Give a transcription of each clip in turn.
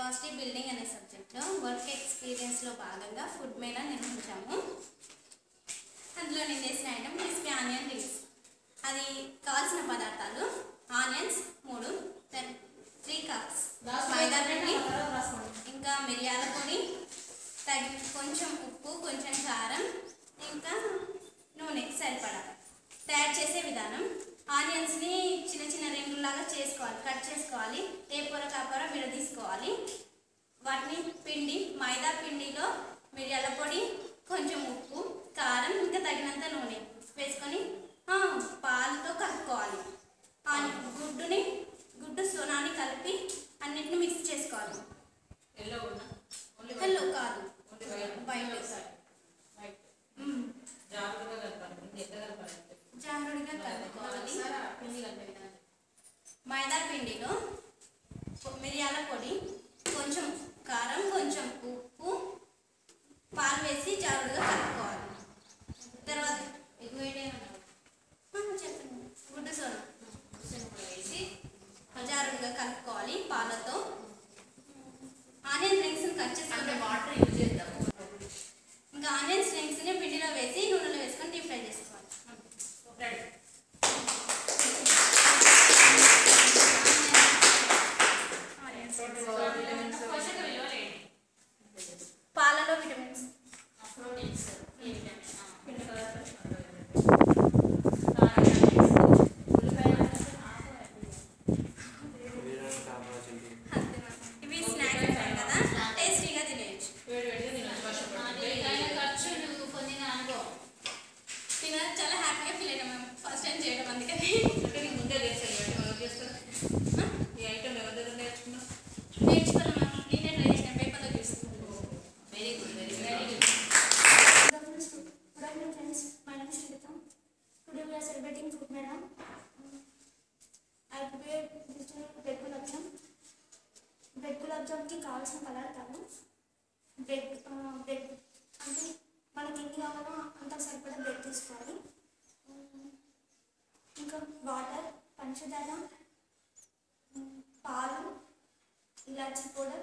Capacity building అనే సబ్జెక్ట్లో work ఎక్స్పీరియన్స్లో భాగంగా ఫుడ్ మేళా నిర్వహించాము అందులో నేను చేసిన ఐటమ్ క్రిస్పీ ఆనియన్ రింగ్స్ అది కావాల్సిన పదార్థాలు ఆనియన్స్ మూడు దెన్ త్రీ కప్స్ మైదా పిండి ఇంకా మిరియాల పొడి తగి కొంచెం ఉప్పు కొంచెం కారం ఇంకా నూనె సరిపడా తయారు చేసే విధానం ఆనియన్స్ని చిన్న చిన్న రింగుల్లాగా చేసుకోవాలి కట్ చేసుకోవాలి ఏ పొర కాపర విడదీసుకోవాలి వాటిని పిండి మైదా పిండిలో మిరియాల పొడి కొంచెం ఉప్పు కారం ఇంకా తగినంత నూనె వేసుకొని ఆ, పాలతో కలుపుకోవాలి ఆని గుడ్డుని గుడ్డు సోనాని కలిపి అన్నిటిని మిక్స్ చేసుకోవాలి ఎల్లో ఉన్నా ఓన్లీ హలో కాదు ఓన్లీ వైట్ వైట్ వైట్ మ్మ్. జాగ్రత్తగా కలపాలి ఇది ఎంత కలపాలి జారుడిగా కలుపుకోవాలి ఒకసారి ఆ పిండి కలిపే విధానం మైదా పిండిలో పొ- మిరియాల పొడి కొంచెం కారం కొంచెం ఉప్పు పాలు వేసి జారుడుగా కలుపుకోవాలి తర్వాత ఎక్కువ ఏంటేమన్నా ఆ, చెప్పండి గుడ్డు సోనా కూడా వేసి జారుడుగా కలుపుకోవాలి పాలతో ఆనియన్ రింగ్స్ని కట్ అంటే చేసుకుని వాటర్ యూజ్ చేద్దాము ఇంకా ఆనియన్స్ రింగ్స్ని పిండిలో వేసి నూనెలో వేసుకొని డీప్ ఫ్రై చేసుకోవాలి రెడీ ఆనియన్స్ పోషక విలువలు ఏంటి పాలలో విటమిన్స్ ప్రోటీన్స్ ఏ విటమిన్ పిండి అంతే మరి. ఇవి స్నాక్స్ ఉంటాయి కదా టేస్టీగా తినేయచ్చు వేడి వేడిగా తినొచ్చు వర్షం పడుతుంది ఖర్చు నువ్వు పొందిన అనుభవం తిన చాలా హ్యాపీగా ఫీల్ అయినా మేము ఫస్ట్ టైం చేయడం అందుకని అంటే నీకు ముందే తెలుసు ఈ ఐటమ్ ఎవరు చేస్తారు ఈ ఐటమ్ ఎవరి దగ్గర నేర్చుకున్నావు నేర్చుకోవాలి మ్యామ్ నేనే ట్రై చేసిన పేపర్లో చూస్తున్నాను very good very very good Good afternoon, stu- good afternoon, friends. My name is Shrita. Today we are celebrating Food Mela. I prepared this bread gulab jam. Bread gulab జామ్కి కావాల్సిన పదార్థాలు బ్రెడ్ బ్రెడ్ అంటే మనకి ఎన్ని కావాలో అంత సరిపడా బ్రెడ్ తీసుకోవాలి ఉమ్, ఇంకా వాటర్ పంచదార ఉమ్, పాలు ఇలాచీ పౌడర్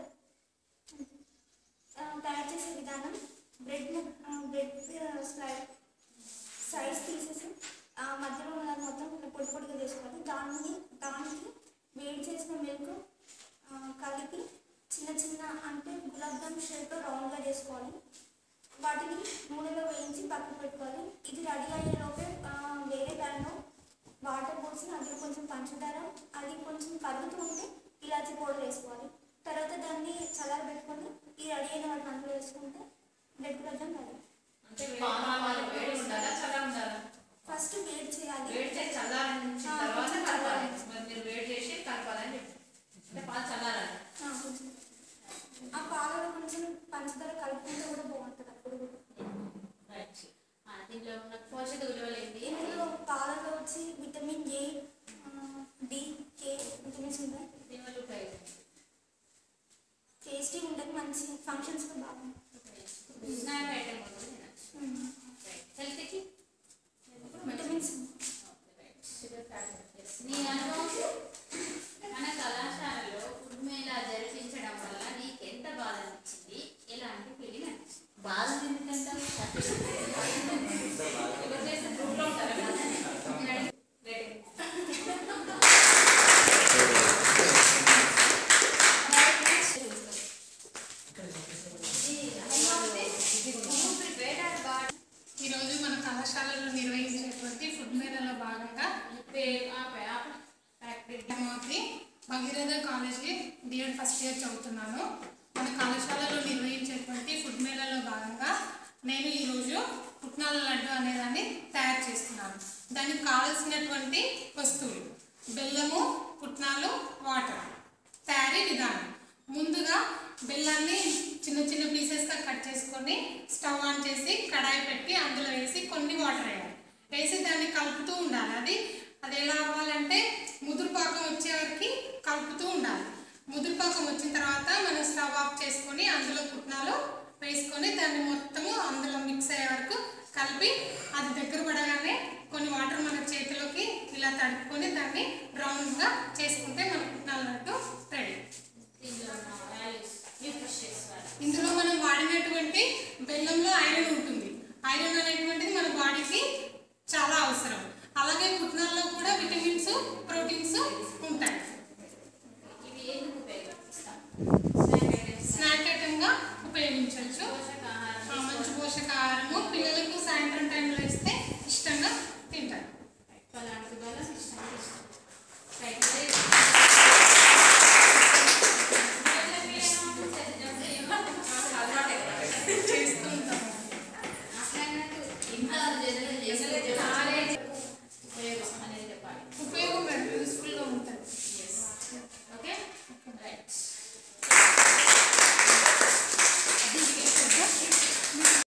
ఆ, తయారు చేసే విధానం బ్రెడ్ బ్రెడ్ స్లై సైజ్ తీసేసి ఆ మధ్యలో ఉన్నది మొత్తం ఇట్లా పొడి పొడిగా చేసుకోవాలి దాన్ని దానికి వేడి చేసిన మిల్క్ కలిపి చిన్న చిన్న అంటే గులాబ్ జామ్ షేప్లో రౌండ్గా చేసుకోవాలి వాటిని నూనెలో వేయించి పక్కన పెట్టుకోవాలి ఇది రెడీ అయ్యేలోపే ఆ, వేరే ప్యాన్లో వాటర్ పోసి అందులో కొంచెం పంచదార అది కొంచెం కరుగుతూ ఉంటే ఇలాచీ పౌడర్ వేసుకోవాలి తర్వాత దాన్ని చల్లారి పెట్టుకొని ఈ రెడీ అయిన వాటిని అందులో వేసుకుంటే బ్రెడ్ గులాబ్ జామ్ రెడీ అంటే వేడి వేడి ఉండాలా చల్ల ఉండాలా ఫస్ట్ వేడి చేయాలి వేడి చేసి చల్లారించిన ఆ, తర్వాత కొంచెం కలపాలి చల్లారి. మరి మీరు వేడి చేసి కలపాలని చెప్పారు అంటే పాలు చల్లారాలి ఆ, కొంచెం ఆ పాలలో కొంచెం పంచదార కలుపుకుంటే కూడా బాగుంటుంది అప్పుడు కూడా రైట్ ఆ, దీంట్లో ఉన్న పోషక విలువలు ఏంటి ఇందులో పాలలో వచ్చి విటమిన్ ఏ ఆ, డి కే విటమిన్స్ ఉంటాయి దీనివల్ల ఉపయోగం టేస్టీ ఉంటుంది మంచి ఫంక్షన్స్లో బాగుంటుంది స్నాక్ ఐటమ్ కూడా తినచ్చు హెల్త్కి విటమిన్స్ నీ అనుభవం మన కళాశాలలో ఫుడ్ మేళా జరిపించడం వల్ల నీకు ఎంత బాధ అనిపించింది ఎలాంటి ఫీలింగ్ అనిపించింది బాధ ఎందుకంటే ఎవరు చేసిన గ్రూప్లో ఉంటారా రేటింగ్ ఈరోజు మన కళాశాలలో నిర్వహించేటువంటి ఫుడ్ మేళలో భాగంగా Hemavathi Bhagiratha college DEd first year చదువుతున్నాను మన కళాశాలలో నిర్వహించేటువంటి ఫుడ్ మేళలో భాగంగా నేను ఈరోజు పుట్నాల లడ్డు అనేదాన్ని తయారు చేస్తున్నాను దానికి కావలసినటువంటి వస్తువులు బెల్లము పుట్నాలు వాటర్ తయారీ విధానం ముందుగా బెల్లాన్ని చిన్న చిన్న పీసెస్గా కట్ చేసుకొని స్టవ్ ఆన్ చేసి కడాయి పెట్టి అందులో వేసి కొన్ని వాటర్ వేయాలి వేసి దాన్ని కలుపుతూ ఉండాలి అది అది ఎలా అవ్వాలంటే ముదురు పాకం వచ్చే వరకు కలుపుతూ ఉండాలి ముదురు పాకం వచ్చిన తర్వాత మనం స్టవ్ ఆఫ్ చేసుకొని అందులో పుట్నాలు వేసుకొని దాన్ని మొత్తము అందులో మిక్స్ అయ్యే వరకు కలిపి అది దగ్గర పడగానే కొన్ని వాటర్ మన చేతిలోకి ఇలా తడుపుకొని దాన్ని రౌండ్గా చేసుకుంటే మన పుట్నాల లడ్డు రెడీ దీనిలో ఉన్న వాల్యూస్ న్యూట్రిషియస్ వాల్యూస్ ఇందులో మనం వాడినటువంటి బెల్లంలో ఐరన్ ఉంటుంది ఐరన్ అనేటువంటిది మన బాడీకి చాలా అవసరం అలాగే పుట్నాల్లో కూడా విటమిన్స్ ప్రోటీన్స్ ఉంటాయి ఇవి ఎందుకు ఉపయోగిస్తాం స్నాక్ ఐటమ్గా ఉపయోగించవచ్చు పోషకాహారం ఆ, మంచి పోషకాహారము పిల్లలకు సాయంత్రం టైంలో ఇస్తే ఇష్టంగా తింటారు అలాంటి బలం ఇష్టం ఇష్టం రైట్ అలవాటే కదా చేస్తూ ఉంటాము ఇంట్లో జనరల్ చేసే ఉపయోగం అనేది చెప్పాలి ఉపయోగం మేడం యూస్ఫుల్గా ఉంటుంది ఓకే రైట్ దీనికి